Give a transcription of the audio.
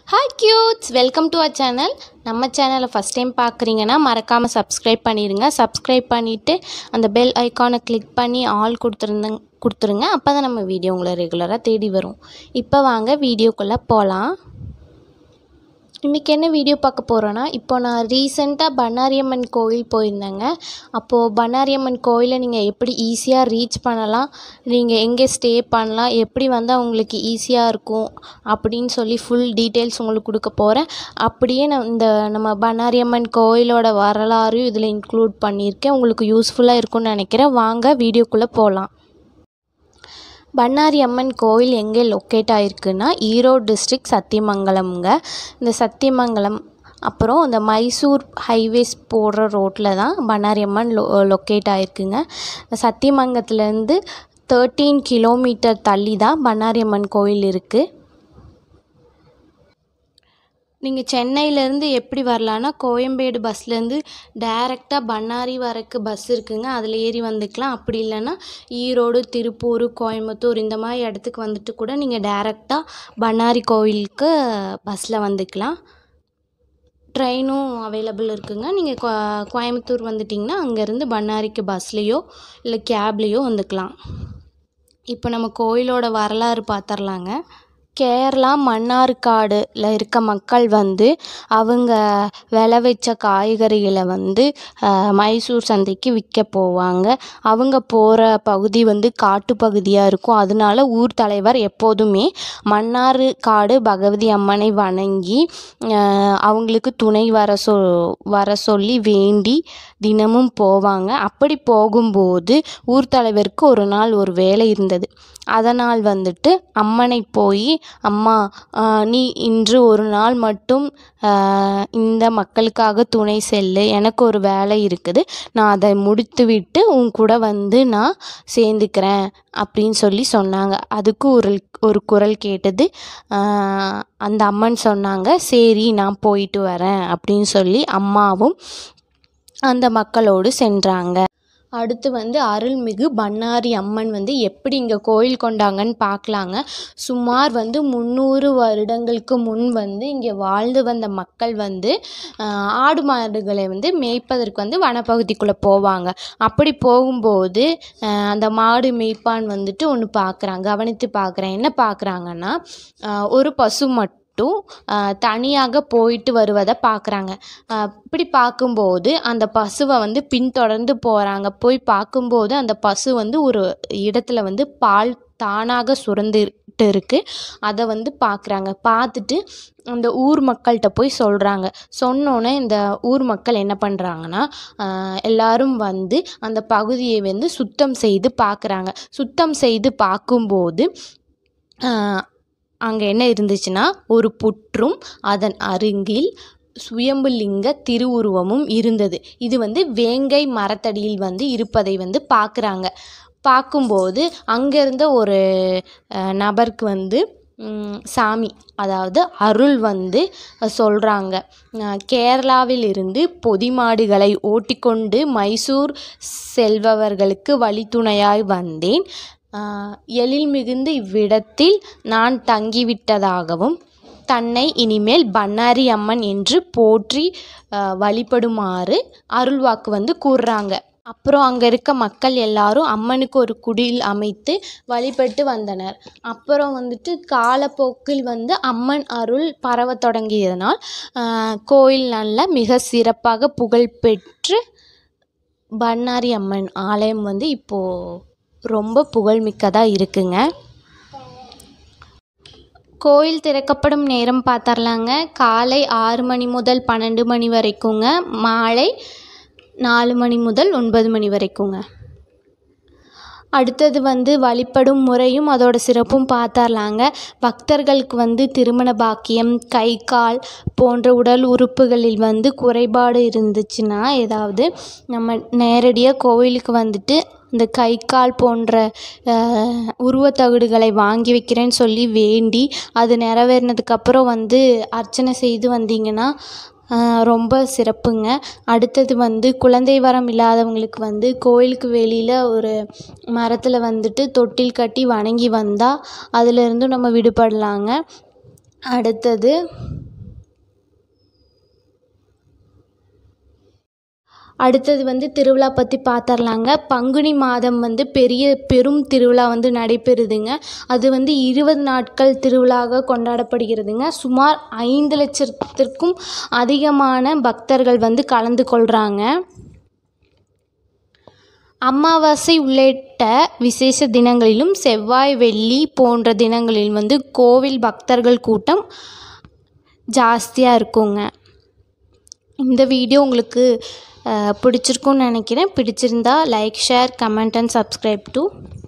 hi cuties welcome to our channel நம்ம சேனலை first time பார்க்குறீங்கன்னா மறக்காமல் சப்ஸ்கிரைப் பண்ணிடுங்க சப்ஸ்கிரைப் பண்ணிவிட்டு அந்த பெல் ஐக்கானை கிளிக் பண்ணி ஆல் கொடுத்துருந்தங்க கொடுத்துருங்க அப்போ தான் நம்ம வீடியோ உங்களை ரெகுலராக தேடி வரும் இப்போ வாங்க வீடியோக்குள்ளே போகலாம் இன்றைக்கி என்ன வீடியோ பார்க்க போகிறோன்னா இப்போ நான் ரீசெண்டாக பண்ணாரியம்மன் கோயில் போயிருந்தேங்க அப்போது பண்ணாரியம்மன் கோயிலை நீங்கள் எப்படி ஈஸியாக ரீச் பண்ணலாம் நீங்கள் எங்கே ஸ்டே பண்ணலாம் எப்படி வந்தால் உங்களுக்கு ஈஸியாக இருக்கும் அப்படின்னு சொல்லி ஃபுல் டீட்டெயில்ஸ் உங்களுக்கு கொடுக்க போகிறேன் அப்படியே நான் இந்த நம்ம பண்ணாரியம்மன் கோயிலோட வரலாறையும் இதில் இன்க்ளூட் பண்ணியிருக்கேன் உங்களுக்கு யூஸ்ஃபுல்லாக இருக்கும்னு நினைக்கிறேன் வாங்க வீடியோக்குள்ளே போகலாம் பண்ணாரி அம்மன் கோயில் எங்கே லொக்கேட் ஆகிருக்குன்னா ஈரோடு டிஸ்ட்ரிக்ட் சத்தியமங்கலம்ங்க இந்த சத்தியமங்கலம் அப்புறம் இந்த மைசூர் ஹைவேஸ் போடுற ரோட்டில் தான் பண்ணாரி அம்மன் லொ லொக்கேட் ஆகிருக்குங்க சத்தியமங்கலத்துலேருந்து தேர்ட்டீன் கிலோமீட்டர் தள்ளி தான் பண்ணாரி அம்மன் கோயில் இருக்குது நீங்கள் சென்னையிலேருந்து எப்படி வரலான்னா கோயம்பேடு பஸ்லேருந்து டேரெக்டாக பண்ணாரி வரக்கு பஸ் இருக்குங்க அதில் ஏறி வந்துக்கலாம் அப்படி இல்லைன்னா ஈரோடு திருப்பூர் கோயம்புத்தூர் இந்த மாதிரி இடத்துக்கு வந்துட்டு கூட நீங்கள் டேரெக்டாக பண்ணாரி கோவிலுக்கு பஸ்ஸில் வந்துக்கலாம் ட்ரெயினும் அவைலபிள் இருக்குங்க நீங்கள் கோ கோயம்புத்தூர் வந்துட்டிங்கன்னா அங்கேருந்து பண்ணாரிக்கு பஸ்லேயோ இல்லை கேப்லேயோ வந்துக்கலாம் இப்போ நம்ம கோயிலோட வரலாறு பார்த்துர்லாங்க கேரளா மன்னார்காடில் இருக்க மக்கள் வந்து அவங்க விளைவிச்ச காய்கறிகளை வந்து மைசூர் சந்தைக்கு விற்க போவாங்க அவங்க போகிற பகுதி வந்து காட்டு பகுதியாக இருக்கும் அதனால ஊர் தலைவர் எப்போதுமே மன்னார்காடு பகவதி அம்மனை வணங்கி அவங்களுக்கு துணை வர சொ வர சொல்லி வேண்டி தினமும் போவாங்க அப்படி போகும்போது ஊர் தலைவருக்கு ஒரு நாள் ஒரு வேலை இருந்தது அதனால் வந்துட்டு அம்மனை போய் அம்மா நீ இன்று ஒரு நாள் மட்டும் இந்த மக்களுக்காக துணை செல்லு எனக்கு ஒரு வேலை இருக்குது நான் அதை முடித்துவிட்டு உன் கூட வந்து நான் சேர்ந்துக்கிறேன் அப்படின்னு சொல்லி சொன்னாங்க அதுக்கு ஒரு ஒரு குரல் கேட்டது அந்த அம்மன் சொன்னாங்க சரி நான் போயிட்டு வரேன் அப்படின்னு சொல்லி அம்மாவும் அந்த மக்களோடு சென்றாங்க அடுத்து வந்து அருள்மிகு பண்ணாரி அம்மன் வந்து எப்படி இங்கே கோயில் கொண்டாங்கன்னு பார்க்கலாங்க சுமார் வந்து முந்நூறு வருடங்களுக்கு முன் வந்து இங்கே வாழ்ந்து வந்த மக்கள் வந்து ஆடு மாடுகளை வந்து மேய்ப்பதற்கு வந்து வனப்பகுதிக்குள்ளே போவாங்க அப்படி போகும்போது அந்த மாடு மேய்ப்பான் வந்துட்டு ஒன்று பார்க்குறாங்க கவனித்து பார்க்குறேன் என்ன பார்க்குறாங்கன்னா ஒரு பசு மட்டும் மட்டும் தனியாக போயிட்டு வருவதை பார்க்குறாங்க இப்படி பார்க்கும்போது அந்த பசுவை வந்து பின்தொடர்ந்து போகிறாங்க போய் பார்க்கும்போது அந்த பசு வந்து ஒரு இடத்துல வந்து பால் தானாக சுரந்துட்டு இருக்குது அதை வந்து பார்க்குறாங்க பார்த்துட்டு அந்த ஊர் மக்கள்கிட்ட போய் சொல்கிறாங்க சொன்னோன்னே இந்த ஊர் மக்கள் என்ன பண்ணுறாங்கன்னா எல்லாரும் வந்து அந்த பகுதியை வந்து சுத்தம் செய்து பார்க்குறாங்க சுத்தம் செய்து பார்க்கும்போது அங்கே என்ன இருந்துச்சுன்னா ஒரு புற்றும் அதன் அருகில் சுயம்புலிங்க திருவுருவமும் இருந்தது இது வந்து வேங்கை மரத்தடியில் வந்து இருப்பதை வந்து பார்க்குறாங்க பார்க்கும்போது அங்கேருந்த ஒரு நபருக்கு வந்து சாமி அதாவது அருள் வந்து சொல்கிறாங்க கேரளாவில் இருந்து பொதி மாடுகளை ஓட்டிக்கொண்டு மைசூர் செல்பவர்களுக்கு வழித்துணையாய் வந்தேன் எழில் மிகுந்த இவ்விடத்தில் நான் தங்கிவிட்டதாகவும் தன்னை இனிமேல் பண்ணாரி அம்மன் என்று போற்றி வழிபடுமாறு அருள்வாக்கு வந்து கூறுறாங்க அப்புறம் அங்கே இருக்க மக்கள் எல்லாரும் அம்மனுக்கு ஒரு குடில் அமைத்து வழிபட்டு வந்தனர் அப்புறம் வந்துட்டு காலப்போக்கில் வந்து அம்மன் அருள் பரவ தொடங்கியதனால் கோயில் நல்ல மிக சிறப்பாக புகழ்பெற்று பண்ணாரி அம்மன் ஆலயம் வந்து இப்போது ரொம்ப புகழ்மிக்கதாக இருக்குங்க கோயில் திறக்கப்படும் நேரம் பார்த்துர்லாங்க காலை ஆறு மணி முதல் பன்னெண்டு மணி வரைக்குங்க மாலை நாலு மணி முதல் ஒன்பது மணி வரைக்குங்க அடுத்தது வந்து வழிபடும் முறையும் அதோட சிறப்பும் பார்த்துர்லாங்க பக்தர்களுக்கு வந்து திருமண பாக்கியம் கை கால் போன்ற உடல் உறுப்புகளில் வந்து குறைபாடு இருந்துச்சுன்னா ஏதாவது நம்ம நேரடியாக கோவிலுக்கு வந்துட்டு இந்த கை கால் போன்ற உருவத்தகடுகளை வாங்கி வைக்கிறேன்னு சொல்லி வேண்டி அது நிறைவேறினதுக்கப்புறம் வந்து அர்ச்சனை செய்து வந்தீங்கன்னா ரொம்ப சிறப்புங்க அடுத்தது வந்து குழந்தை வரம் இல்லாதவங்களுக்கு வந்து கோயிலுக்கு வெளியில் ஒரு மரத்தில் வந்துட்டு தொட்டில் கட்டி வணங்கி வந்தால் அதிலிருந்தும் நம்ம விடுபடலாங்க அடுத்தது அடுத்தது வந்து திருவிழா பற்றி பார்த்துர்லாங்க பங்குனி மாதம் வந்து பெரிய பெரும் திருவிழா வந்து நடைபெறுதுங்க அது வந்து இருபது நாட்கள் திருவிழாவாக கொண்டாடப்படுகிறதுங்க சுமார் ஐந்து லட்சத்திற்கும் அதிகமான பக்தர்கள் வந்து கலந்து கொள்கிறாங்க அமாவாசை உள்ளிட்ட விசேஷ தினங்களிலும் செவ்வாய் வெள்ளி போன்ற தினங்களில் வந்து கோவில் பக்தர்கள் கூட்டம் ஜாஸ்தியாக இருக்குங்க இந்த வீடியோ உங்களுக்கு அஹ், பிடிச்சிருக்கும்னு நினைக்கிறேன் பிடிச்சிருந்தா like share comment and subscribe to